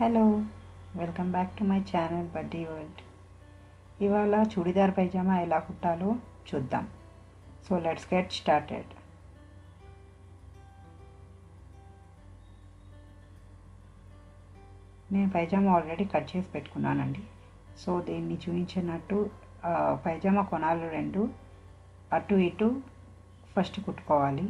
hello welcome back to my channel buddy world ఇవాళ చూడిదార్ పైజామా ఎలా కుట్టాలో చూద్దాం సో లెట్స్ గెట్ స్టార్టెడ్ నేను పైజామా ఆల్రెడీ కట్ చేసి పెట్టుకున్నానండి సో దీన్ని చూపించినట్టు ఆ, పైజామా కొనాలు రెండు అటు ఇటు ఫస్ట్ కుట్టుకోవాలి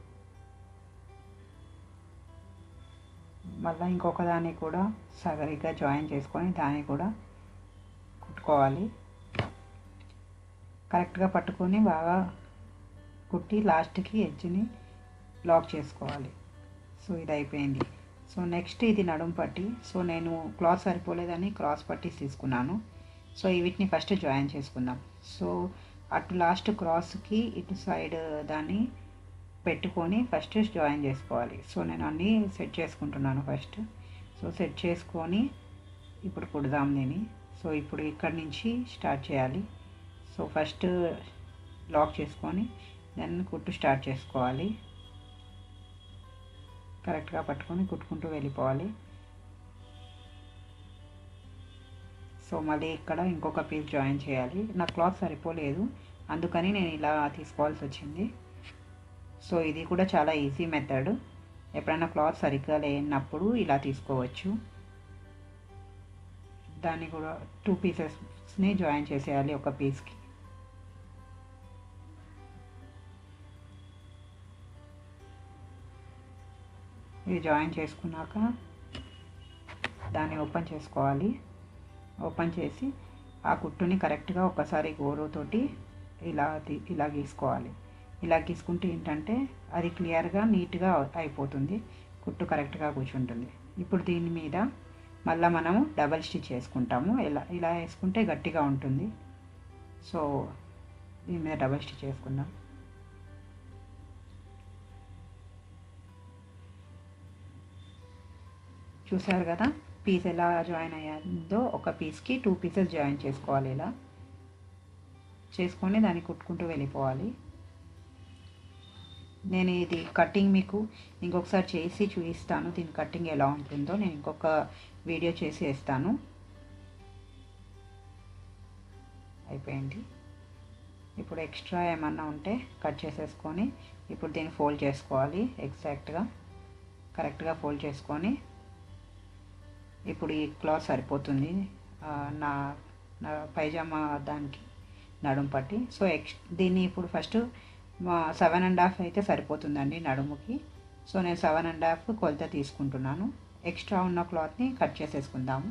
మళ్ళీ ఇంకొక దాన్ని కూడా సగరిగా జాయిన్ చేసుకొని దాన్ని కూడా కుట్టుకోవాలి కరెక్ట్గా పట్టుకొని బాగా కుట్టి లాస్ట్కి ఎడ్జ్ని లాక్ చేసుకోవాలి సో ఇది అయిపోయింది సో నెక్స్ట్ ఇది నడుము పట్టి సో నేను క్లాత్ సరిపోలేదని క్రాస్ పట్టీస్ తీసుకున్నాను సో వీటిని ఫస్ట్ జాయిన్ చేసుకుందాం సో అటు లాస్ట్ క్రాస్కి ఇటు సైడ్ దాన్ని పెట్టుకొని ఫస్ట్ జాయిన్ చేసుకోవాలి సో నేను అన్నీ సెట్ చేసుకుంటున్నాను ఫస్ట్ సో సెట్ చేసుకొని ఇప్పుడు కుడదాం దీన్ని సో ఇప్పుడు ఇక్కడి నుంచి స్టార్ట్ చేయాలి సో ఫస్ట్ లాక్ చేసుకొని దెన్ కుట్టు స్టార్ట్ చేసుకోవాలి కరెక్ట్గా పట్టుకొని కుట్టుకుంటూ వెళ్ళిపోవాలి సో మళ్ళీ ఇక్కడ ఇంకొక పీస్ జాయిన్ చేయాలి నా క్లాత్ సరిపోలేదు అందుకని నేను ఇలా తీసుకోవాల్సి వచ్చింది సో ఇది కూడా చాలా ఈజీ మెథడ్ ఎప్పుడైనా క్లాత్ సరిగ్గా లేనప్పుడు ఇలా తీసుకోవచ్చు దాన్ని కూడా టూ పీసెస్ని జాయిన్ చేసేయాలి ఒక పీస్కి ఇది జాయిన్ చేసుకున్నాక దాన్ని ఓపెన్ చేసుకోవాలి ఓపెన్ చేసి ఆ కుట్టుని కరెక్ట్గా ఒకసారి గోరుతోటి ఇలా తీ- ఇలా గీసుకోవాలి ఇలా గీసుకుంటే ఏంటంటే అది క్లియర్గా నీట్గా అయిపోతుంది కుట్టు కరెక్ట్గా కూర్చుంటుంది ఇప్పుడు దీని మీద మళ్ళీ మనము డబల్ స్టిచ్ చేసుకుంటాము ఇలా ఇలా వేసుకుంటే గట్టిగా ఉంటుంది సో దీని మీద డబల్ స్టిచ్ చేసుకుందాం చూసారు కదా పీస్ ఎలా జాయిన్ అయ్యిందో ఒక పీస్కి టూ పీసెస్ జాయిన్ చేసుకోవాలి ఇలా చేసుకొని దాన్ని కుట్టుకుంటూ వెళ్ళిపోవాలి నేను ఇది కటింగ్ మీకు ఇంకొకసారి చేసి చూపిస్తాను దీని కటింగ్ ఎలా ఉంటుందో నేను ఇంకొక వీడియో చేసి వేస్తాను అయిపోయింది ఇప్పుడు ఎక్స్ట్రా ఏమన్నా ఉంటే కట్ చేసేసుకొని ఇప్పుడు దీన్ని ఫోల్డ్ చేసుకోవాలి ఎగ్జాక్ట్గా కరెక్ట్గా ఫోల్డ్ చేసుకొని ఇప్పుడు ఈ క్లాత్ సరిపోతుంది ఆ, నా నా పైజామా దానికి నడుము పట్టి సో ఎక్స్ దీన్ని ఇప్పుడు ఫస్ట్ సెవెన్ అండ్ హాఫ్ అయితే సరిపోతుందండి నడుముకి సో నేను సెవెన్ అండ్ హాఫ్ కొలత తీసుకుంటున్నాను ఎక్స్ట్రా ఉన్న క్లాత్ని కట్ చేసేసుకుందాము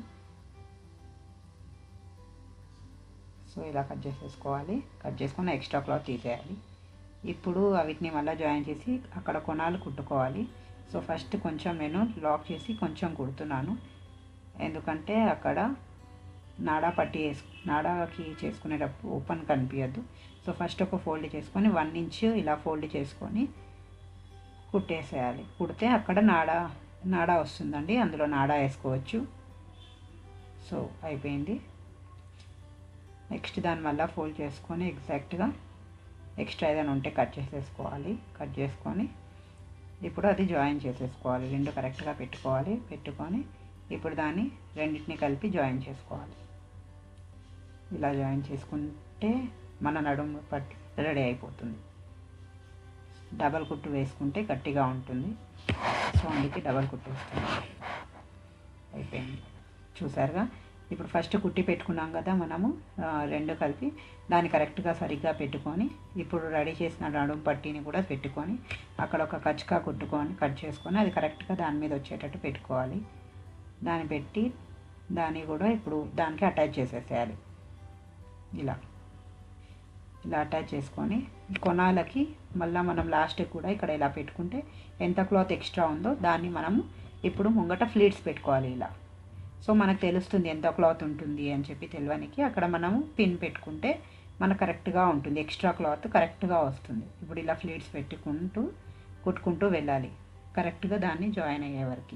సో ఇలా కట్ చేసేసుకోవాలి కట్ చేసుకొని ఎక్స్ట్రా క్లాత్ తీసేయాలి ఇప్పుడు వీటిని మళ్ళీ జాయిన్ చేసి అక్కడ కొనాలు కుట్టుకోవాలి సో ఫస్ట్ కొంచెం నేను లాక్ చేసి కొంచెం కుడుతున్నాను ఎందుకంటే అక్కడ నాడా పట్టి వేసు నాడాకి చేసుకునేటప్పుడు ఓపెన్ కనిపించద్దు సో ఫస్ట్ ఒక ఫోల్డ్ చేసుకొని వన్ ఇంచ్ ఇలా ఫోల్డ్ చేసుకొని కుట్టేసేయాలి కుడితే అక్కడ నాడా నాడా వస్తుందండి అందులో నాడా వేసుకోవచ్చు సో అయిపోయింది నెక్స్ట్ దాని వల్ల ఫోల్డ్ చేసుకొని ఎగ్జాక్ట్గా ఎక్స్ట్రా ఏదైనా ఉంటే కట్ చేసేసుకోవాలి కట్ చేసుకొని ఇప్పుడు అది జాయిన్ చేసేసుకోవాలి రెండు కరెక్ట్గా పెట్టుకోవాలి పెట్టుకొని ఇప్పుడు దాన్ని రెండింటిని కలిపి జాయిన్ చేసుకోవాలి ఇలా జాయిన్ చేసుకుంటే మన నడుము పట్టి రెడీ అయిపోతుంది డబల్ కుట్టు వేసుకుంటే గట్టిగా ఉంటుంది సో అందుకే డబల్ కుట్టు వేస్తుంది అయిపోయింది చూసారుగా ఇప్పుడు ఫస్ట్ కుట్టి పెట్టుకున్నాం కదా మనము ఆ, రెండు కలిపి దాన్ని కరెక్ట్గా సరిగ్గా పెట్టుకొని ఇప్పుడు రెడీ చేసిన నడుము పట్టీని కూడా పెట్టుకొని అక్కడ ఒక కచ్కా కుట్టుకొని కట్ చేసుకొని అది కరెక్ట్గా దాని మీద వచ్చేటట్టు పెట్టుకోవాలి దాన్ని పెట్టి దాన్ని కూడా ఇప్పుడు దానికి అటాచ్ చేసేసేయాలి ఇలా ఇలా అటాచ్ చేసుకొని కొనాలకి మళ్ళీ మనం లాస్ట్కి కూడా ఇక్కడ ఇలా పెట్టుకుంటే ఎంత క్లాత్ ఎక్స్ట్రా ఉందో దాన్ని మనము ఇప్పుడు ముంగట ఫ్లీట్స్ పెట్టుకోవాలి ఇలా సో మనకు తెలుస్తుంది ఎంత క్లాత్ ఉంటుంది అని చెప్పి తెలియనికి అక్కడ మనము పిన్ పెట్టుకుంటే మనకు కరెక్ట్గా ఉంటుంది ఎక్స్ట్రా క్లాత్ కరెక్ట్గా వస్తుంది ఇప్పుడు ఇలా ఫ్లీట్స్ పెట్టుకుంటూ కుట్టుకుంటూ వెళ్ళాలి కరెక్ట్గా దాన్ని జాయిన్ అయ్యే వరకు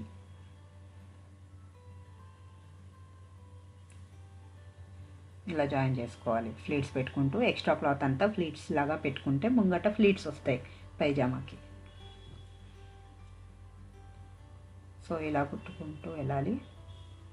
ఇలా జాయిన్ చేసుకోవాలి ఫ్లీట్స్ పెట్టుకుంటూ ఎక్స్ట్రా క్లాత్ అంతా ఫ్లీట్స్ లాగా పెట్టుకుంటే ముంగట ఫ్లీట్స్ వస్తాయి పైజామాకి సో ఇలా కుట్టుకుంటూ వెళ్ళాలి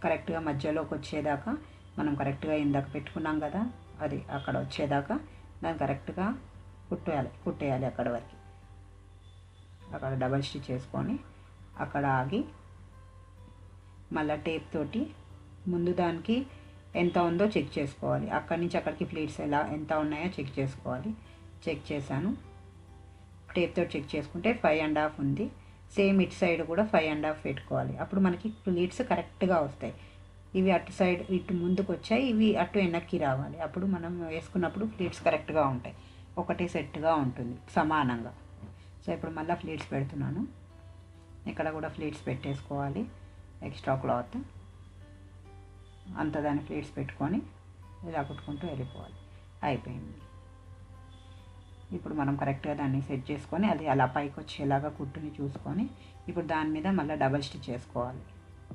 కరెక్ట్గా మధ్యలోకి వచ్చేదాకా మనం కరెక్ట్గా ఇందాక పెట్టుకున్నాం కదా అది అక్కడ వచ్చేదాకా దాన్ని కరెక్ట్గా కుట్టేయాలి కుట్టేయాలి అక్కడ వరకు అక్కడ డబల్ స్టిచ్ చేసుకొని అక్కడ ఆగి మళ్ళీ టేప్ తోటి ముందు దానికి ఎంత ఉందో చెక్ చేసుకోవాలి అక్కడి నుంచి అక్కడికి ప్లేట్స్ ఎలా ఎంత ఉన్నాయో చెక్ చేసుకోవాలి చెక్ చేశాను టేప్తో చెక్ చేసుకుంటే ఫైవ్ అండ్ హాఫ్ ఉంది సేమ్ ఇటు సైడ్ కూడా ఫైవ్ అండ్ హాఫ్ పెట్టుకోవాలి అప్పుడు మనకి ప్లీట్స్ కరెక్ట్గా వస్తాయి ఇవి అటు సైడ్ ఇటు ముందుకు వచ్చాయి ఇవి అటు వెనక్కి రావాలి అప్పుడు మనం వేసుకున్నప్పుడు ప్లీట్స్ కరెక్ట్గా ఉంటాయి ఒకటే సెట్గా ఉంటుంది సమానంగా సో ఇప్పుడు మళ్ళీ ప్లీట్స్ పెడుతున్నాను ఇక్కడ కూడా ప్లీట్స్ పెట్టేసుకోవాలి ఎక్స్ట్రా క్లాత్ అంత దాని ప్లేట్స్ పెట్టుకొని ఇలా కుట్టుకుంటూ వెళ్ళిపోవాలి అయిపోయింది ఇప్పుడు మనం కరెక్ట్గా దాన్ని సెట్ చేసుకొని అది అలా పైకి వచ్చేలాగా కుట్టుని చూసుకొని ఇప్పుడు దాని మీద మళ్ళీ డబల్ స్టిచ్ చేసుకోవాలి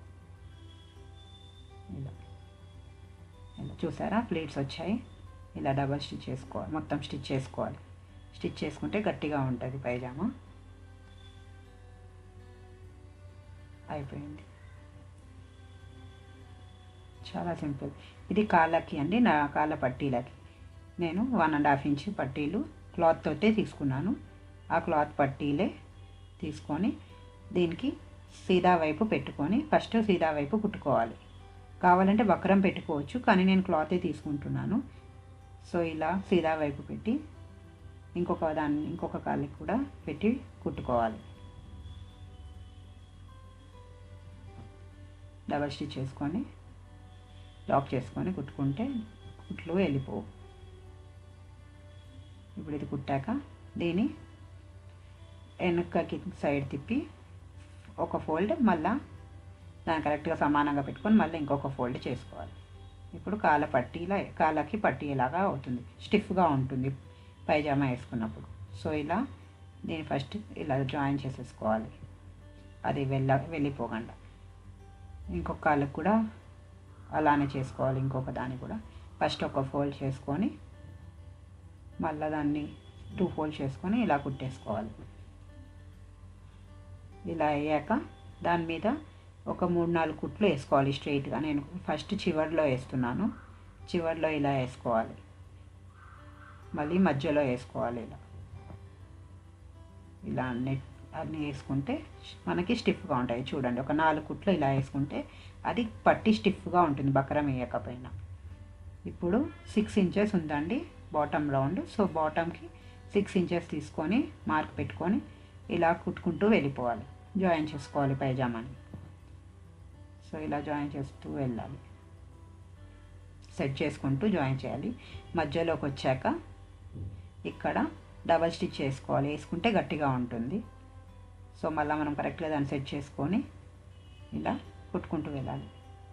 ఇలా ఇలా చూసారా ప్లేట్స్ వచ్చాయి ఇలా డబల్ స్టిచ్ చేసుకోవాలి మొత్తం స్టిచ్ చేసుకోవాలి స్టిచ్ చేసుకుంటే గట్టిగా ఉంటుంది పైజామా అయిపోయింది చాలా సింపుల్ ఇది కాళ్ళకి అండి నా కాళ్ళ పట్టీలకి నేను వన్ అండ్ హాఫ్ ఇంచ్ పట్టీలు క్లాత్ తోటే తీసుకున్నాను ఆ క్లాత్ పట్టీలే తీసుకొని దీనికి సీదా వైపు పెట్టుకొని ఫస్ట్ సీదా వైపు కుట్టుకోవాలి కావాలంటే వక్రం పెట్టుకోవచ్చు కానీ నేను క్లాతే తీసుకుంటున్నాను సో ఇలా సీదా వైపు పెట్టి ఇంకొక దాన్ని ఇంకొక కాళ్ళకి కూడా పెట్టి కుట్టుకోవాలి డబల్ స్టిచ్ చేసుకొని లాక్ చేసుకొని కుట్టుకుంటే కుట్లు వెళ్ళిపోవు ఇప్పుడు ఇది కుట్టాక దీని వెనకకి సైడ్ తిప్పి ఒక ఫోల్డ్ మళ్ళా దాన్ని కరెక్ట్గా సమానంగా పెట్టుకొని మళ్ళీ ఇంకొక ఫోల్డ్ చేసుకోవాలి ఇప్పుడు కాళ్ళ పట్టీలా కాళ్ళకి పట్టీలాగా అవుతుంది స్టిఫ్గా ఉంటుంది పైజామా వేసుకున్నప్పుడు సో ఇలా దీన్ని ఫస్ట్ ఇలా జాయిన్ చేసేసుకోవాలి అది వెళ్ళ వెళ్ళిపోకుండా ఇంకొక కాళ్ళకి కూడా అలానే చేసుకోవాలి ఇంకొక దాన్ని కూడా ఫస్ట్ ఒక ఫోల్డ్ చేసుకొని మళ్ళీ దాన్ని టూ ఫోల్డ్ చేసుకొని ఇలా కుట్టేసుకోవాలి ఇలా అయ్యాక దాని మీద ఒక మూడు నాలుగు కుట్లు వేసుకోవాలి స్ట్రైట్గా నేను ఫస్ట్ చివర్లో వేస్తున్నాను చివర్లో ఇలా వేసుకోవాలి మళ్ళీ మధ్యలో వేసుకోవాలి ఇలా ఇలా అన్ని అన్నీ వేసుకుంటే మనకి స్టిఫ్గా ఉంటాయి చూడండి ఒక నాలుగు కుట్లు ఇలా వేసుకుంటే అది పట్టి స్టిఫ్గా ఉంటుంది బకరం వేయకపోయినా ఇప్పుడు సిక్స్ ఇంచెస్ ఉందండి బాటమ్ రౌండ్ సో బాటమ్కి సిక్స్ ఇంచెస్ తీసుకొని మార్క్ పెట్టుకొని ఇలా కుట్టుకుంటూ వెళ్ళిపోవాలి జాయిన్ చేసుకోవాలి పైజామాని సో ఇలా జాయిన్ చేస్తూ వెళ్ళాలి సెట్ చేసుకుంటూ జాయిన్ చేయాలి మధ్యలోకి వచ్చాక ఇక్కడ డబల్ స్టిచ్ చేసుకోవాలి వేసుకుంటే గట్టిగా ఉంటుంది సో మళ్ళీ మనం కరెక్ట్గా దాన్ని సెట్ చేసుకొని ఇలా కుట్టుకుంటూ వెళ్ళాలి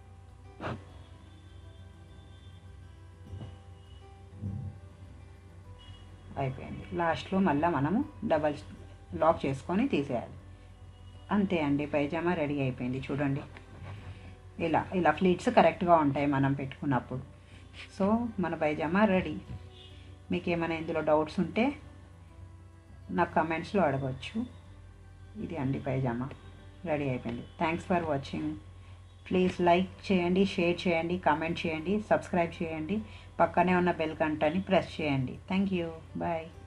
అయిపోయింది లాస్ట్లో మళ్ళీ మనము డబల్ లాక్ చేసుకొని తీసేయాలి అంతే అండి పైజామా రెడీ అయిపోయింది చూడండి ఇలా ఇలా ఫ్లీట్స్ కరెక్ట్గా ఉంటాయి మనం పెట్టుకున్నప్పుడు సో మన పైజామా రెడీ మీకు ఏమైనా ఇందులో డౌట్స్ ఉంటే నాకు కమెంట్స్లో అడగవచ్చు ఇది అండి పైజామా రెడీ అయిపోయింది thanks for watching please like చేయండి షేర్ చేయండి కామెంట్ చేయండి సబ్స్క్రైబ్ చేయండి పక్కనే ఉన్న బెల్ గంటని ప్రెస్ చేయండి థ్యాంక్ యూ బాయ్